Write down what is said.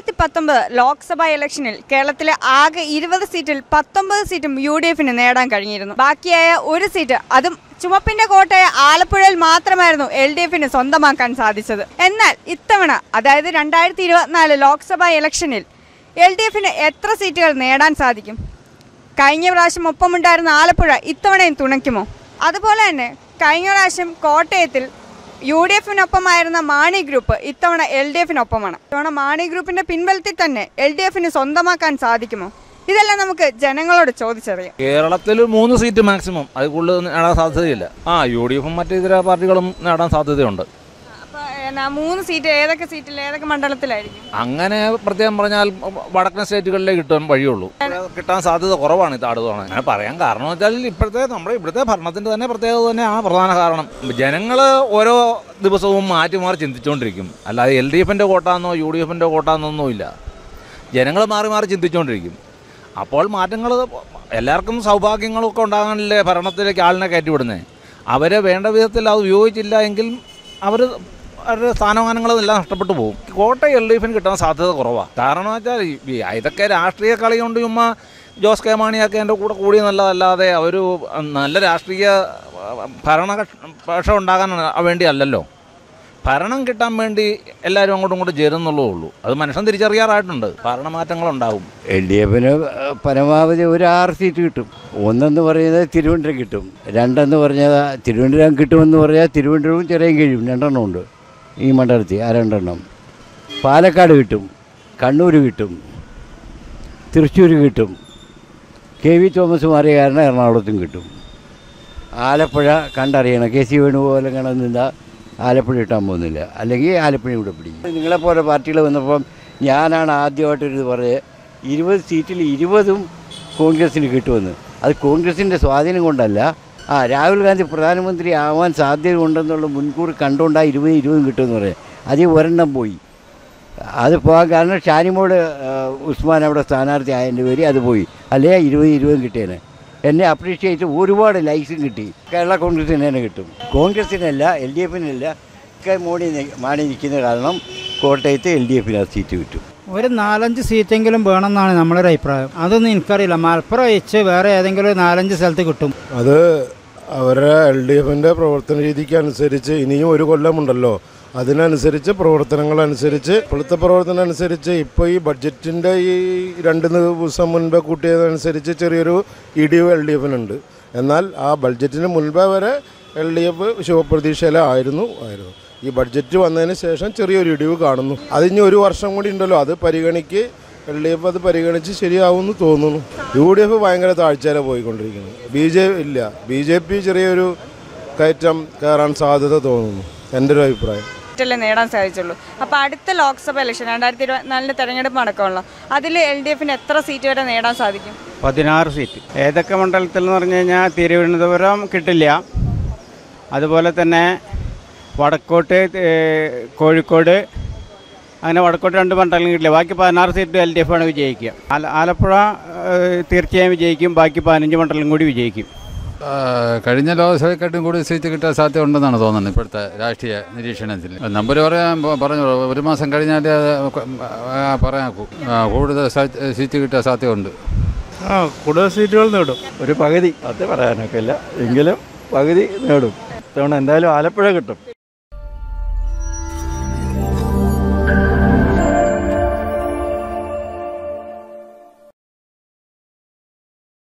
രണ്ടായിരത്തി പത്തൊമ്പത് ലോക്സഭാ ഇലക്ഷനിൽ കേരളത്തിലെ ആകെ ഇരുപത് സീറ്റിൽ പത്തൊമ്പത് സീറ്റും യു ഡി എഫിന് നേടാൻ കഴിഞ്ഞിരുന്നു ബാക്കിയായ ഒരു സീറ്റ് അതും ചുമപ്പിന്റെ കോട്ടയ ആലപ്പുഴയിൽ മാത്രമായിരുന്നു എൽ ഡി എഫിന് സ്വന്തമാക്കാൻ സാധിച്ചത് എന്നാൽ ഇത്തവണ അതായത് രണ്ടായിരത്തി ഇരുപത്തിനാല് ലോക്സഭാ ഇലക്ഷനിൽ എൽ ഡി എഫിന് എത്ര സീറ്റുകൾ നേടാൻ സാധിക്കും കഴിഞ്ഞ പ്രാവശ്യം ഒപ്പമുണ്ടായിരുന്ന ആലപ്പുഴ ഇത്തവണയും തുണയ്ക്കുമോ അതുപോലെ തന്നെ കഴിഞ്ഞ പ്രാവശ്യം കോട്ടയത്തിൽ യു ഡി എഫിനൊപ്പമായിരുന്ന മാണി ഗ്രൂപ്പ് ഇത്തവണ എൽ ഡി എഫിനൊപ്പമാണ് ഇത്തവണ മാണി ഗ്രൂപ്പിന്റെ പിൻബലത്തിൽ തന്നെ എൽ ഡി എഫിന് സ്വന്തമാക്കാൻ സാധിക്കുമോ ഇതെല്ലാം നമുക്ക് ജനങ്ങളോട് ചോദിച്ചറിയാം കേരളത്തിൽ മൂന്ന് സീറ്റ് മാക്സിമം അത് കൂടുതൽ നേടാൻ സാധ്യതയില്ല ആ യു ഡി എഫും മറ്റു ഇതര പാർട്ടികളും നേടാൻ സാധ്യതയുണ്ട് അപ്പൊ എന്നാ മൂന്ന് സീറ്റ് ഏതൊക്കെ സീറ്റിൽ ഏതൊക്കെ മണ്ഡലത്തിലായിരിക്കും അങ്ങനെ പ്രത്യേകം പറഞ്ഞാൽ വടക്കൻ സ്റ്റേറ്റുകളിലേ കിട്ടാൻ വഴിയുള്ളൂ കിട്ടാൻ സാധ്യത കുറവാണ് ഈ താട് തവണ അങ്ങനെ പറയാൻ കാരണം എന്ന് വെച്ചാൽ ഇപ്പോഴത്തെ നമ്മുടെ ഇവിടുത്തെ ഭരണത്തിൻ്റെ തന്നെ പ്രത്യേകത തന്നെ ആ പ്രധാന കാരണം ജനങ്ങൾ ഓരോ ദിവസവും മാറ്റി മാറി ചിന്തിച്ചുകൊണ്ടിരിക്കും അല്ലാതെ എൽ ഡി എഫിൻ്റെ കോട്ടാന്നോ യു ഡി എഫിൻ്റെ കോട്ടാന്നൊന്നും ഇല്ല ജനങ്ങൾ മാറി മാറി ചിന്തിച്ചുകൊണ്ടിരിക്കും അപ്പോൾ മാറ്റങ്ങൾ എല്ലാവർക്കും സൗഭാഗ്യങ്ങളൊക്കെ ഉണ്ടാകാനല്ലേ ഭരണത്തിലേക്ക് ആളിനെ കയറ്റിവിടുന്നത് അവരെ വേണ്ട വിധത്തിൽ അത് ഉപയോഗിച്ചില്ല എങ്കിൽ അവർ അവരുടെ സ്ഥാനമാനങ്ങളും എല്ലാം നഷ്ടപ്പെട്ടു പോകും കോട്ടയം എൽ ഡി എഫിന് കിട്ടാൻ സാധ്യത കുറവാണ് കാരണം വെച്ചാൽ ഈ ഇതൊക്കെ രാഷ്ട്രീയ കളി കൊണ്ട് ചുമ്മാ ജോസ് കെ മാണിയൊക്കെ എൻ്റെ കൂടെ കൂടി നല്ലതല്ലാതെ അവർ നല്ല രാഷ്ട്രീയ ഭരണ പക്ഷം ഉണ്ടാകാൻ വേണ്ടിയല്ലല്ലോ ഭരണം കിട്ടാൻ വേണ്ടി എല്ലാവരും അങ്ങോട്ടും ഇങ്ങോട്ടും ചേരുന്നുള്ളൂ ഉള്ളൂ അത് മനുഷ്യൻ തിരിച്ചറിയാറായിട്ടുണ്ട് ഭരണമാറ്റങ്ങളുണ്ടാവും എൽ ഡി എഫിന് പരമാവധി ഒരു ആറ് സീറ്റ് കിട്ടും ഒന്നെന്ന് പറയുന്നത് തിരുവനന്തപുരം കിട്ടും രണ്ടെന്ന് പറഞ്ഞാൽ തിരുവനന്തപുരം കിട്ടുമെന്ന് പറഞ്ഞാൽ തിരുവനന്തപുരവും ചെറിയ കഴിയും രണ്ടെണ്ണം ഉണ്ട് ഈ മണ്ഡലത്തിൽ ആ രണ്ടെണ്ണം പാലക്കാട് കിട്ടും കണ്ണൂർ കിട്ടും തൃശ്ശൂർ കിട്ടും കെ വി തോമസ് മാറിയ കാരണം എറണാകുളത്തും കിട്ടും ആലപ്പുഴ കണ്ടറിയണം കെ സി വേണുപോലെ കണം നിന്നാൽ ആലപ്പുഴ കിട്ടാൻ പോകുന്നില്ല അല്ലെങ്കിൽ ആലപ്പുഴ ഇവിടെ പിടിക്കും നിങ്ങളെപ്പോലെ പാർട്ടികൾ വന്നപ്പം ഞാനാണ് ആദ്യമായിട്ടൊരു പറഞ്ഞത് ഇരുപത് സീറ്റിൽ ഇരുപതും കോൺഗ്രസ്സിന് കിട്ടുമെന്ന് അത് കോൺഗ്രസിൻ്റെ സ്വാധീനം കൊണ്ടല്ല ആ രാഹുൽ ഗാന്ധി പ്രധാനമന്ത്രി ആവാൻ സാധ്യത ഉണ്ടെന്നുള്ള മുൻകൂർ കണ്ടുകൊണ്ടാണ് ഇരുപത് ഇരുപതും കിട്ടുമെന്ന് പറയാം അതിൽ ഒരെണ്ണം പോയി അത് പോകാൻ കാരണം ഷാനിമോട് ആ, ഉസ്മാൻ അവിടെ സ്ഥാനാർത്ഥി ആയതിൻ്റെ പേര് അത് പോയി അല്ലേ ഇരുപത് ഇരുപതും കിട്ടിയേനെ എന്നെ അപ്രീഷിയേറ്റ് ഒരുപാട് ലൈക്സും കിട്ടി കേരള കോൺഗ്രസിന് തന്നെ കിട്ടും കോൺഗ്രസിനല്ല എൽ ഡി എഫിനല്ല ഒക്കെ മോണി നി- മാണി നിൽക്കുന്ന കാരണം കോട്ടയത്ത് എൽ ഡി എഫിന് ആ സീറ്റ് കിട്ടും ഒരു നാലഞ്ച് സീറ്റെങ്കിലും വേണമെന്നാണ് നമ്മളൊരു അഭിപ്രായം അതൊന്നും എനിക്കറിയില്ല മലപ്പുറം വെച്ച് വേറെ ഏതെങ്കിലും ഒരു നാലഞ്ച് സ്ഥലത്ത് കിട്ടും അത് അവരുടെ എൽ ഡി എഫിൻ്റെ പ്രവർത്തന രീതിക്ക് അനുസരിച്ച് ഇനിയും ഒരു കൊല്ലമുണ്ടല്ലോ അതിനനുസരിച്ച് പ്രവർത്തനങ്ങളനുസരിച്ച് ഇപ്പോഴത്തെ പ്രവർത്തനം അനുസരിച്ച് ഇപ്പോൾ ഈ ബഡ്ജറ്റിൻ്റെ ഈ രണ്ട് ദിവസം മുൻപേ കൂട്ടിയതനുസരിച്ച് ചെറിയൊരു ഇടിവ് എൽ ഡി എഫിനുണ്ട് എന്നാൽ ആ ബഡ്ജറ്റിന് മുൻപേ വരെ എൽ ഡി എഫ് ശുഭപ്രതീക്ഷയിലായിരുന്നു ആയിരുന്നു ഈ ബഡ്ജറ്റ് വന്നതിന് ശേഷം ചെറിയൊരു ഇടിവ് കാണുന്നു അതിന് ഒരു വർഷം കൂടി ഉണ്ടല്ലോ അത് പരിഗണിക്ക് എൽ ഡി എഫ് അത് പരിഗണിച്ച് ശരിയാവുമെന്ന് തോന്നുന്നു യു ഡി എഫ് ഭയങ്കര താഴ്ചയിലാണ് പോയിക്കൊണ്ടിരിക്കുന്നത് ബി ജെ ഇല്ല ബി ജെ പി ചെറിയൊരു കയറ്റം കയറാൻ സാധ്യത തോന്നുന്നു എൻ്റെ ഒരു അഭിപ്രായം സീറ്റല്ലേ നേടാൻ സാധിച്ചുള്ളൂ അപ്പൊ അടുത്ത ലോക്സഭ ഇലക്ഷൻ രണ്ടായിരത്തി ഇരുപത്തിനാലിന് തെരഞ്ഞെടുപ്പ് നടക്കുമല്ലോ അതിൽ എൽ ഡി എഫിന് എത്ര സീറ്റ് വരെ നേടാൻ സാധിക്കും പതിനാറ് സീറ്റ് ഏതൊക്കെ മണ്ഡലത്തിൽ എന്ന് പറഞ്ഞു കഴിഞ്ഞാൽ തിരുവനന്തപുരം കിട്ടില്ല അതുപോലെ തന്നെ വടക്കോട്ട് ഏഹ്, കോഴിക്കോട് അങ്ങനെ വടക്കോട്ട് രണ്ട് മണ്ഡലം കിട്ടില്ല ബാക്കി പതിനാറ് സീറ്റ് എൽ ഡി എഫ് ആണ് വിജയിക്കുക ആല- ആലപ്പുഴ ഏഹ്, തീർച്ചയായും വിജയിക്കും ബാക്കി പതിനഞ്ച് മണ്ഡലം കൂടി വിജയിക്കും ആ, കഴിഞ്ഞ ലോക്സഭയെക്കാട്ടും കൂടുതൽ സീറ്റ് കിട്ടാൻ സാധ്യത ഉണ്ടെന്നാണ് തോന്നുന്നത് ഇപ്പോഴത്തെ രാഷ്ട്രീയ നിരീക്ഷണത്തിൽ നമ്പർ പറയാൻ പ- പറഞ്ഞു ഒരു മാസം കഴിഞ്ഞാൽ പറയാക്കൂ കൂടുതൽ സാ- സീറ്റ് കിട്ടാൻ സാധ്യതയുണ്ട് ആ കൂടുതൽ സീറ്റുകൾ നേടും ഒരു പകുതി അത് പറയാനൊക്കെ ഇല്ല എങ്കിലും പകുതി നേടും ഇത്തവണ എന്തായാലും ആലപ്പുഴ കിട്ടും